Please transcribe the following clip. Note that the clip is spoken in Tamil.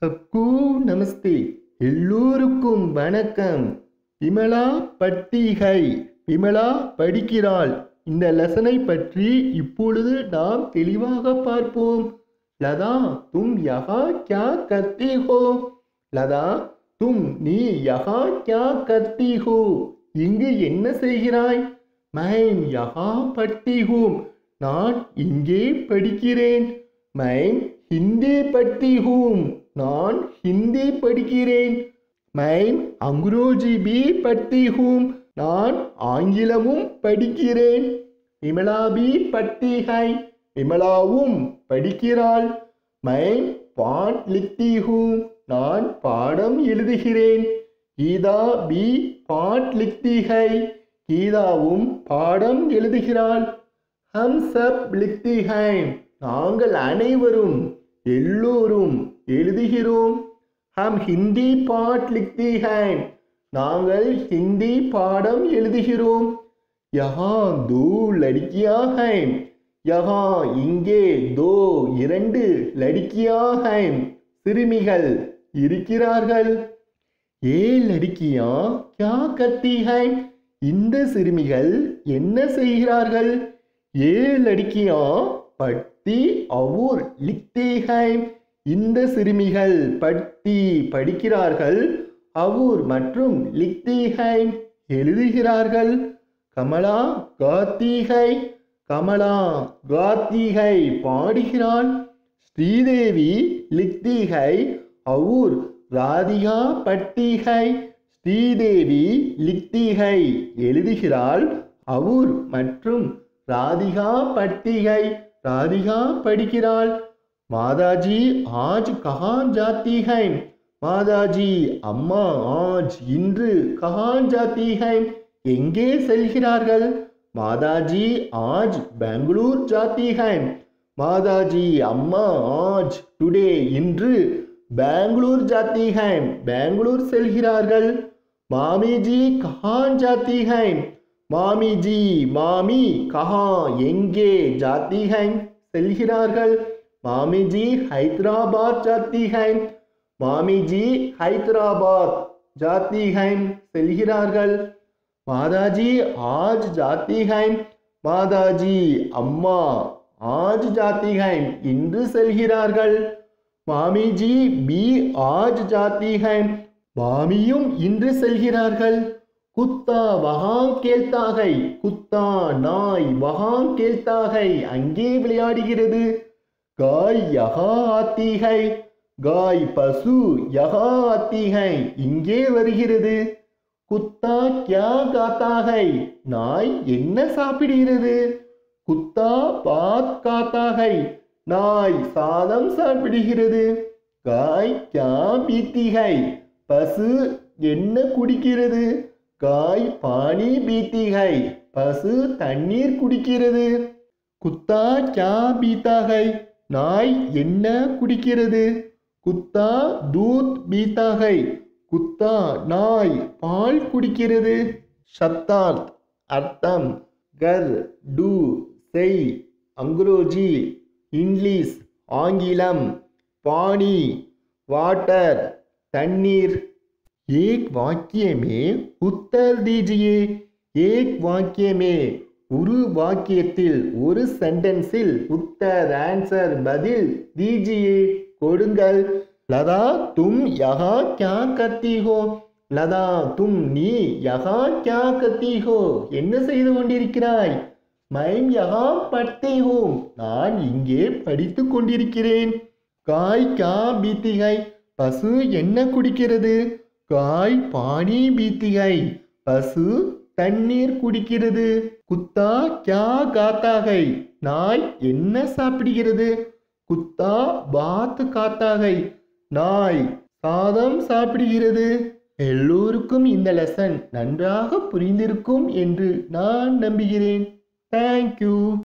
அக்கூ நமஸ்தே எல்லோருக்கும் வணக்கம் விமலா பட்டிகை விமலா படிக்கிறாள் இந்த லெசனை பற்றி இப்பொழுது நாம் தெளிவாக பார்ப்போம் லதா தும் யஹா கியா கர்த்தி ஹோ லதா தும் நீ யஹா கியா கர்த்தி ஹோ இங்கு என்ன செய்கிறாய் மைம் யஹா பட்டி ஹூம் நான் இங்கே படிக்கிறேன் மைம் ஹிந்தி பட்டி ஹூம் நான் ஹிந்தி படிக்கிறேன் மைம் அங்குரோஜி பி பட்டி ஹூம் நான் ஆங்கிலமும் படிக்கிறேன் விமலா பி பட்டி ஹை விமலாவும் படிக்கிறாள் மைம் பாட் லித்தி ஹூம் நான் பாடம் எழுதுகிறேன் கீதா பி பாட் லித்தி ஹை கீதாவும் பாடம் எழுதுகிறாள் ஹம் சப் லித்தி ஹைம் நாங்கள் அனைவரும் எல்லோரும் எழுதுகிறோம் ஹம் ஹிந்தி பாட் லிக்தி ஹைம் நாங்கள் ஹிந்தி பாடம் எழுதுகிறோம் யஹா தோ லடிக்கியா ஹைம் யஹா இங்கே தோ இரண்டு லடிக்கியா ஹைம் சிறுமிகள் இருக்கிறார்கள் ஏ லடிக்கியா கியா கத்தி ஹைம் இந்த சிறுமிகள் என்ன செய்கிறார்கள் ஏ லடிக்கியா பட்டி அவுர் லிக்தி ஹைம் இந்த சிறுமிகள் பட்டி படிக்கிறார்கள் அவுர் மற்றும் லிக்திஹைம் எழுதுகிறார்கள் கமலா காத்திகை கமலா காத்திகை பாடுகிறாள் ஸ்ரீதேவி லிக்திகை அவுர் ராதிகா பட்டிகை ஸ்ரீதேவி லிக்திகை எழுதுகிறாள் அவுர் மற்றும் ராதிகா பட்டிகை ராதிகா படிக்கிறாள் மாதாஜி ஆஜ் கஹான் ஜாத்தி ஹை மாதாஜி அம்மா ஆஜ் இன்று கஹான் ஜாத்தி ஹை எங்கே செல்கிறார்கள் மாதாஜி ஆஜ் பெங்களூர் ஜாத்தி ஹை மாதாஜி அம்மா ஆஜ் டுடே இன்று பெங்களூர் ஜாத்தி ஹை பெங்களூர் செல்கிறார்கள் மாமிஜி கஹான் ஜாத்தி ஹை மாமிஜி மாமி கஹா எங்கே ஜாத்தி ஹை செல்கிறார்கள் மாமிஜி ஹைதராபாத் ஜாத்தி ஹைம் மாமிஜி ஹைதராபாத் ஜாத்தி ஹைம் செல்கிறார்கள் மாதாஜி ஆஜ் ஜாத்தி ஹைம் மாதாஜி அம்மா ஆஜ் ஜாத்தி ஹைம் இன்று செல்கிறார்கள் மாமிஜி பி ஆஜ் ஜாத்தி ஹைம் மாமியும் இன்று செல்கிறார்கள் குத்தா வகாங் கேள்தாகை குத்தா நாய் வகாங் கேள்தாகை அங்கே விளையாடுகிறது காய் யகா ஆத்திகை காய் பசு யகா ஆத்திகை இங்கே வருகிறது குத்தா கியா காத்தாகை நாய் என்ன சாப்பிடுகிறது குத்தா பாத் காத்தாகை நாய் சாதம் சாப்பிடுகிறது காய் கியா பீத்திகை பசு என்ன குடிக்கிறது காய் பானி பீத்திகை பசு தண்ணீர் குடிக்கிறது குத்தா கியா பீத்தாகை நாய் என்ன குடிக்கிறது குத்தா தூத் பீத்தாகை குத்தா நாய் பால் குடிக்கிறது சத்தார்த் அர்த்தம் கர் டு செய் அங்குரோஜி இங்கிலீஷ் ஆங்கிலம் பாணி வாட்டர் தண்ணீர் एक वाक्य में उत्तर दीजिए एक वाक्य में ஒரு வாக்கியத்தில் ஒரு சென்டென்ஸில் உத்தர் ஆன்சர் பதில் தீஜியே கொடுங்கள் லதா தும் யகா கியா கத்தி ஹோ லதா தும் நீ யகா கியா கத்தி ஹோ என்ன செய்து கொண்டிருக்கிறாய் மைம் யகா பட்டி ஹோம் நான் இங்கே படித்து கொண்டிருக்கிறேன் காய் கா பீத்திகை பசு என்ன குடிக்கிறது காய் பானி பீத்திகை பசு தண்ணீர் குடிக்கிறது குத்தா கியா காத்தாகை நாய் என்ன சாப்பிடுகிறது குத்தா பாத் காத்தாகை நாய் சாதம் சாப்பிடுகிறது எல்லோருக்கும் இந்த லெசன் நன்றாக புரிந்திருக்கும் என்று நான் நம்புகிறேன் தேங்க்யூ